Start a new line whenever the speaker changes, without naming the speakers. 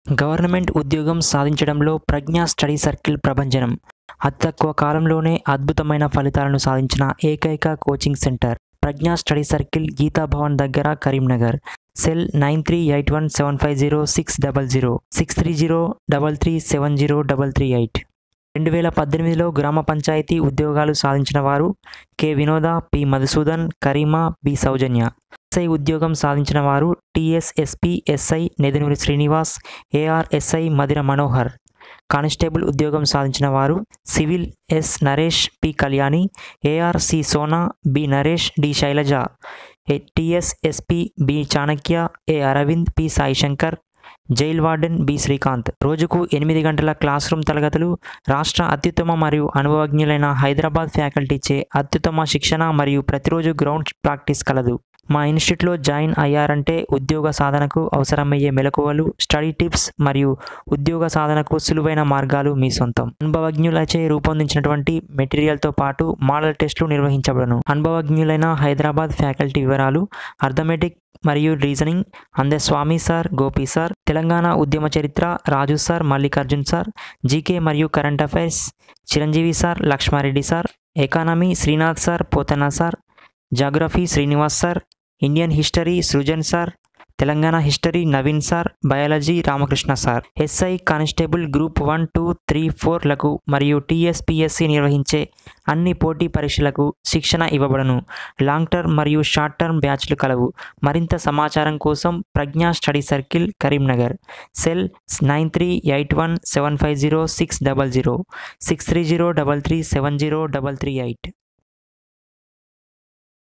government ఉద్యోగం సాధించడంలో ప్రజ్ఞ study circle ప్రభంజనం అతి తక్కువ కాలంలోనే అద్భుతమైన ఫలితాలను సాధించిన ఏకైక coaching centre Pragna study circle Geeta Bhavan దగ్గర Karimnagar cell nine three eight one seven five zero six double zero six three zero double three seven zero double three eight రెండు వేల పద్దెనిమిదిలో గ్రామ పంచాయతీ ఉద్యోగాలు సాధించిన వారు K Vinoda P Madhusudan Karima B Soujanya SI ఉద్యోగం సాధించిన వారు TSSP SI Nedunuri Srinivas ARSI Madira Manohar constable ఉద్యోగం సాధించిన వారు civil S Naresh P Kalyani ARC Sona B Naresh D Shailaja TSSP B Chanakya A Aravind P Sai Shankar jail warden B Srikanth రోజుకు ఎనిమిది గంటల క్లాస్ రూమ్ తరగతులు రాష్ట్ర అత్యుత్తమ మరియు అనుభవజ్ఞులైన హైదరాబాద్ ఫ్యాకల్టీచే అత్యుత్తమ శిక్షణ మరియు ప్రతిరోజు గ్రౌండ్ ప్రాక్టీస్ కలదు మా ఇన్స్టిట్యూట్లో జాయిన్ అయ్యారంటే ఉద్యోగ సాధనకు అవసరమయ్యే మెలకువలు స్టడీ టిప్స్ మరియు ఉద్యోగ సాధనకు సులువైన మార్గాలు మీ సొంతం అనుభవజ్ఞులచే రూపొందించినటువంటి మెటీరియల్తో పాటు మోడల్ టెస్టులు నిర్వహించబడను అనుభవజ్ఞులైన హైదరాబాద్ ఫ్యాకల్టీ వివరాలు అర్థమెటిక్ మరియు రీజనింగ్ అందే స్వామి సార్ గోపి సార్ తెలంగాణ ఉద్యమ చరిత్ర Raju sir Mallikarjun sir GK మరియు current affairs Chiranjeevi sir Lakshma Reddy sir economy Srinath sir Pothanna sir geography Srinivas sir Indian history Srujan sir Telangana history Naveen sir biology Ramakrishna sir SI constable group one two three ఫోర్లకు మరియు టీఎస్పిఎస్సి నిర్వహించే అన్ని పోటీ పరీక్షలకు శిక్షణ ఇవ్వబడను లాంగ్ టర్మ్ మరియు షార్ట్ టర్మ్ బ్యాచ్లు కలవు మరింత సమాచారం కోసం Pragna study circle Karimnagar cell nine three eight one seven five zero six double zero six three zero double three seven zero double three eight